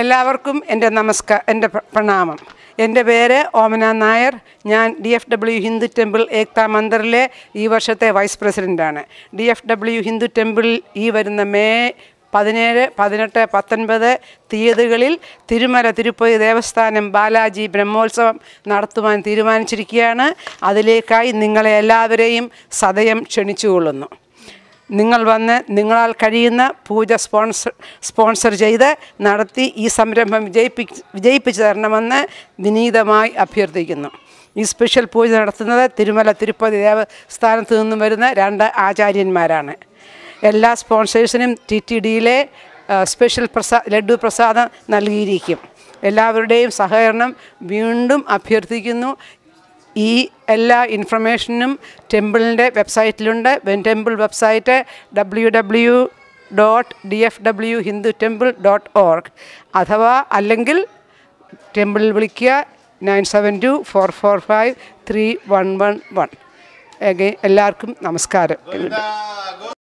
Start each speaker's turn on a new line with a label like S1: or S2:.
S1: എല്ലാവർക്കും എൻ്റെ നമസ്കാര എൻ്റെ പ്ര- പ്രണാമം എൻ്റെ പേര് ഓമന നായർ ഞാൻ D F W Hindu temple Ekta മന്ദിറിലെ ഈ വർഷത്തെ വൈസ് പ്രസിഡൻ്റാണ് D F W Hindu temple ഈ വരുന്ന മെയ് പതിനേഴ് പതിനെട്ട് പത്തൊൻപത് തീയതികളിൽ തിരുമല തിരുപ്പതി ദേവസ്ഥാനം ബാലാജി ബ്രഹ്മോത്സവം നടത്തുവാൻ തീരുമാനിച്ചിരിക്കുകയാണ് അതിലേക്കായി നിങ്ങളെ എല്ലാവരെയും സദയം ക്ഷണിച്ചുകൊള്ളുന്നു നിങ്ങൾ വന്ന് നിങ്ങളാൽ കഴിയുന്ന പൂജ സ്പോൺസർ സ്പോൺസർ ചെയ്ത് നടത്തി ഈ സംരംഭം വിജയിപ്പി വിജയിപ്പിച്ചു തരണമെന്ന് വിനീതമായി അഭ്യർത്ഥിക്കുന്നു ഈ സ്പെഷ്യൽ പൂജ നടത്തുന്നത് തിരുമല തിരുപ്പതി ദേവസ്ഥാനത്ത് നിന്നും വരുന്ന രണ്ട് ആചാര്യന്മാരാണ് എല്ലാ സ്പോൺസേഴ്സിനും ടി ടി ഡിയിലെ സ്പെഷ്യൽ പ്രസാ ലഡു പ്രസാദം നൽകിയിരിക്കും എല്ലാവരുടെയും സഹകരണം വീണ്ടും അഭ്യർത്ഥിക്കുന്നു ഈ എല്ലാ ഇൻഫർമേഷനും ടെമ്പിളിൻ്റെ വെബ്സൈറ്റിലുണ്ട് temple website W W dot D F W Hindu temple dot org അഥവാ അല്ലെങ്കിൽ ടെമ്പിളിൽ വിളിക്കുക nine seven two four four five three one one one എല്ലാവർക്കും നമസ്കാരം